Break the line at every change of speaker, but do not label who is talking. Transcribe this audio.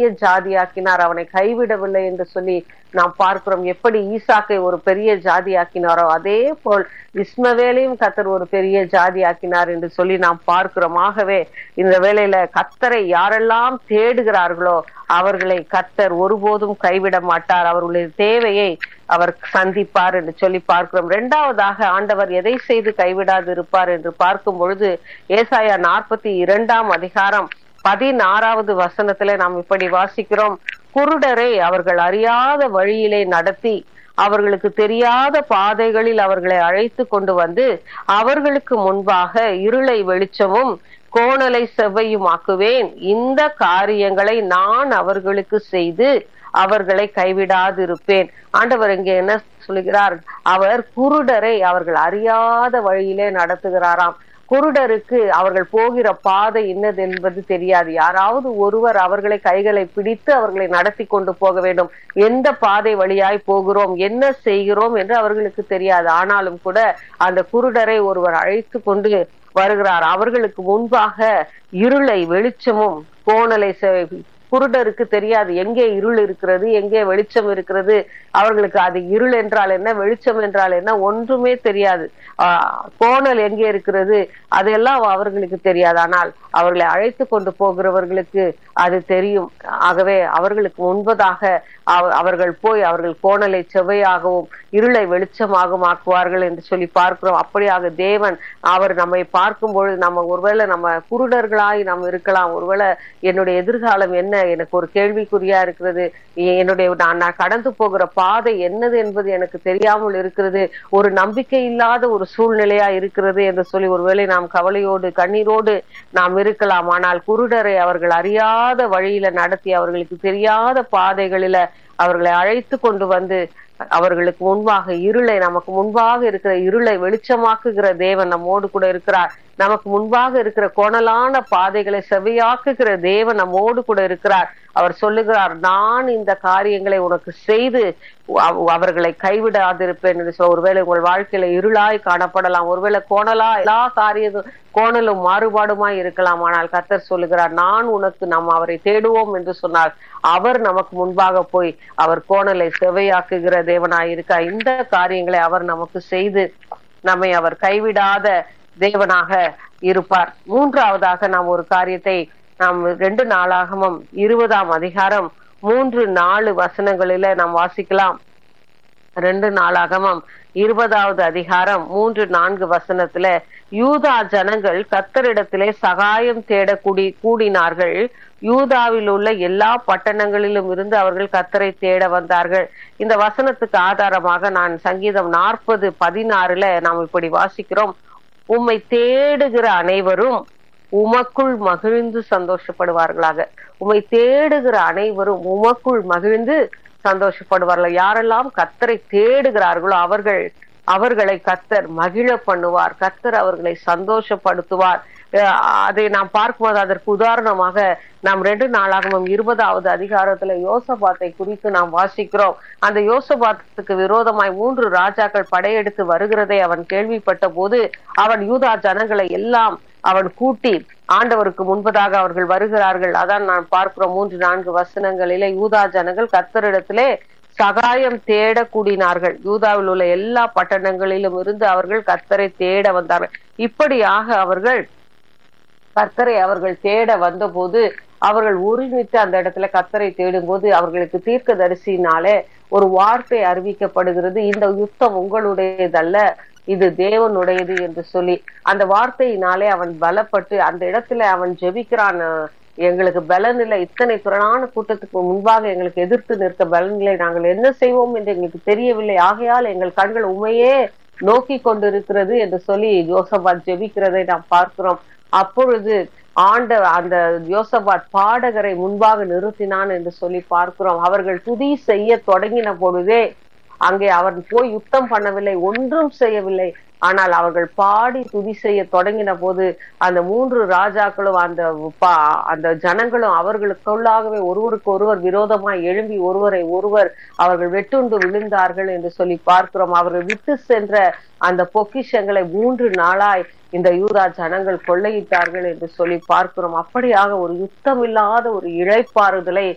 ஜாதியாக்கினார் அவனை கைவிடவில்லை என்று சொல்லி நாம் பார்க்கிறோம் எப்படி ஈசாக்கை ஒரு பெரிய ஜாதியாக்கினாரோ அதே போல் இஸ்மவேலையும் கத்தர் ஒரு பெரிய ஜாதியாக்கினார் என்று சொல்லி நாம் பார்க்கிறோம் ஆகவே இந்த வேளையில கத்தரை யாரெல்லாம் தேடுகிறார்களோ அவர்களை கத்தர் ஒருபோதும் கைவிட மாட்டார் அவர்களுடைய தேவையை அவர் சந்திப்பார் என்று சொல்லி பார்க்கிறோம் இரண்டாவதாக ஆண்டவர் எதை செய்து கைவிடாது இருப்பார் என்று பார்க்கும் பொழுது ஏசாயா நாற்பத்தி இரண்டாம் அதிகாரம் பதினாறாவது வசனத்திலே நாம் இப்படி வாசிக்கிறோம் குருடரை அவர்கள் அறியாத வழியிலே நடத்தி அவர்களுக்கு தெரியாத பாதைகளில் அவர்களை அழைத்து கொண்டு வந்து அவர்களுக்கு முன்பாக இருளை வெளிச்சமும் கோணலை செவ்வையுமாக்குவேன் இந்த காரியங்களை நான் அவர்களுக்கு செய்து அவர்களை கைவிடாதிருப்பேன் ஆண்டவர் இங்கே என்ன சொல்லுகிறார் அவர் குருடரை அவர்கள் அறியாத வழியிலே நடத்துகிறாராம் குருடருக்கு அவர்கள் போகிற பாதை என்னது என்பது தெரியாது யாராவது ஒருவர் அவர்களை கைகளை பிடித்து அவர்களை நடத்தி கொண்டு போக வேண்டும் எந்த பாதை வழியாய் போகிறோம் என்ன செய்கிறோம் என்று அவர்களுக்கு தெரியாது ஆனாலும் கூட அந்த குருடரை ஒருவர் அழைத்து கொண்டு வருகிறார் அவர்களுக்கு முன்பாக இருளை வெளிச்சமும் கோணலை குருடருக்கு தெரியாது எங்கே இருள் இருக்கிறது எங்கே வெளிச்சம் இருக்கிறது அவர்களுக்கு அது இருள் என்றால் என்ன வெளிச்சம் என்றால் என்ன ஒன்றுமே தெரியாது ஆஹ் கோணல் எங்கே இருக்கிறது அதெல்லாம் அவர்களுக்கு தெரியாது ஆனால் அவர்களை அழைத்து கொண்டு போகிறவர்களுக்கு அது தெரியும் ஆகவே அவர்களுக்கு முன்பதாக அவர்கள் போய் அவர்கள் கோணலை செவ்வையாகவும் இருளை வெளிச்சமாகவும் ஆக்குவார்கள் என்று சொல்லி பார்க்கிறோம் அப்படியாக தேவன் அவர் நம்மை பார்க்கும் பொழுது நம்ம ஒருவேளை நம்ம குருடர்களாய் நாம் இருக்கலாம் ஒருவேளை என்னுடைய எதிர்காலம் என்ன எனக்கு ஒரு கேள்விக்குறியா இருக்கிறது என்னுடைய நான் நான் கடந்து போகிற பாதை என்னது என்பது எனக்கு தெரியாமல் இருக்கிறது ஒரு நம்பிக்கை இல்லாத ஒரு சூழ்நிலையா இருக்கிறது என்று சொல்லி ஒருவேளை நாம் கவலையோடு கண்ணீரோடு நாம் இருக்கலாம் ஆனால் குருடரை அவர்கள் அறியாத வழியில நடத்தி அவர்களுக்கு தெரியாத பாதைகளில அவர்களை அழைத்து கொண்டு வந்து அவர்களுக்கு முன்பாக இருளை நமக்கு முன்பாக இருக்கிற இருளை வெளிச்சமாக்குகிற தேவன் நம்மோடு கூட இருக்கிறார் நமக்கு முன்பாக இருக்கிற கோணலான பாதைகளை செவையாக்குகிற தேவன் நம்மோடு கூட இருக்கிறார் அவர் சொல்லுகிறார் நான் இந்த காரியங்களை உனக்கு செய்து அவர்களை கைவிடாதிருப்பேன் என்று சொல்ல ஒருவேளை உங்கள் வாழ்க்கையில இருளாய் காணப்படலாம் ஒருவேளை கோணலா எல்லா காரியமும் கோணலும் மாறுபாடுமாய் இருக்கலாம் ஆனால் கத்தர் சொல்லுகிறார் நான் உனக்கு நாம் அவரை தேடுவோம் என்று சொன்னார் அவர் நமக்கு முன்பாக போய் அவர் கோணலை செவையாக்குகிற தேவனாயிருக்க இந்த காரியங்களை அவர் நமக்கு செய்து நம்மை அவர் கைவிடாத தேவனாக இருப்பார் மூன்றாவதாக நாம் ஒரு காரியத்தை நாம் ரெண்டு நாளாகமும் இருபதாம் அதிகாரம் மூன்று நாலு வசனங்களில நாம் வாசிக்கலாம் ரெண்டு நாளாகமும் இருபதாவது அதிகாரம் மூன்று நான்கு வசனத்துல யூதா ஜனங்கள் கத்தரிடத்திலே சகாயம் தேட கூடி கூடினார்கள் யூதாவில் உள்ள எல்லா பட்டணங்களிலும் இருந்து அவர்கள் கத்தரை தேட வந்தார்கள் இந்த வசனத்துக்கு ஆதாரமாக நான் சங்கீதம் நாற்பது பதினாறுல நாம் இப்படி வாசிக்கிறோம் உம்மை தேடுகிற அனைவரும் உமக்குள் மகிழ்ந்து சந்தோஷப்படுவார்களாக உம்மை தேடுகிற அனைவரும் உமக்குள் மகிழ்ந்து சந்தோஷப்படுவார்கள் யாரெல்லாம் கத்தரை தேடுகிறார்களோ அவர்கள் அவர்களை கத்தர் மகிழ பண்ணுவார் கத்தர் அவர்களை சந்தோஷப்படுத்துவார் அதை நாம் பார்க்கும்போது அதற்கு உதாரணமாக நாம் ரெண்டு நாளாகவும் இருபதாவது அதிகாரத்துல யோசபாத்தை குறித்து நாம் வாசிக்கிறோம் அந்த யோசபாத்துக்கு விரோதமாய் மூன்று ராஜாக்கள் படையெடுத்து வருகிறதை அவன் கேள்விப்பட்ட போது அவன் யூதா ஜனங்களை எல்லாம் அவன் கூட்டி ஆண்டவருக்கு முன்பதாக அவர்கள் வருகிறார்கள் அதான் நான் பார்க்கிறோம் மூன்று நான்கு வசனங்களிலே யூதா ஜனங்கள் கத்தரிடத்திலே சகாயம் தேட கூடினார்கள் யூதாவில் உள்ள எல்லா பட்டணங்களிலும் இருந்து அவர்கள் கத்தரை தேட வந்தார்கள் இப்படியாக அவர்கள் கர்த்தரை அவர்கள் தேட வந்தபோது அவர்கள் ஒருமித்து அந்த இடத்துல கத்தரை தேடும் போது அவர்களுக்கு தீர்க்க தரிசினாலே ஒரு வார்த்தை அறிவிக்கப்படுகிறது இந்த யுத்தம் உங்களுடையதல்ல இது தேவனுடையது என்று சொல்லி அந்த வார்த்தையினாலே அவன் பலப்பட்டு அந்த இடத்துல அவன் ஜெபிக்கிறான் எங்களுக்கு பலன் இல்லை இத்தனை திறனான கூட்டத்துக்கு முன்பாக எங்களுக்கு எதிர்த்து நிற்க பலன் இல்லை நாங்கள் என்ன செய்வோம் என்று எங்களுக்கு தெரியவில்லை ஆகையால் எங்கள் கண்கள் உண்மையே நோக்கி கொண்டிருக்கிறது என்று சொல்லி ஜோசபாத் ஜெபிக்கிறதை நாம் பார்க்கிறோம் அப்பொழுது ஆண்ட அந்த யோசபாத் பாடகரை முன்பாக நிறுத்தினான் என்று சொல்லி பார்க்கிறோம் அவர்கள் துதி செய்ய தொடங்கின பொழுதே அங்கே அவன் போய் யுத்தம் பண்ணவில்லை ஒன்றும் செய்யவில்லை ஆனால் அவர்கள் பாடி துதி செய்ய தொடங்கின போது அந்த மூன்று ராஜாக்களும் அந்த அந்த ஜனங்களும் அவர்களுக்குள்ளாகவே ஒருவருக்கு ஒருவர் விரோதமாய் எழும்பி ஒருவரை ஒருவர் அவர்கள் வெட்டுண்டு விழுந்தார்கள் என்று சொல்லி பார்க்கிறோம் அவர்கள் விட்டு சென்ற அந்த பொக்கிஷங்களை மூன்று நாளாய் இந்த யூதா ஜனங்கள் கொள்ளையிட்டார்கள் என்று சொல்லி பார்க்கிறோம் அப்படியாக ஒரு யுத்தம் இல்லாத ஒரு இழைப்பாறுதலை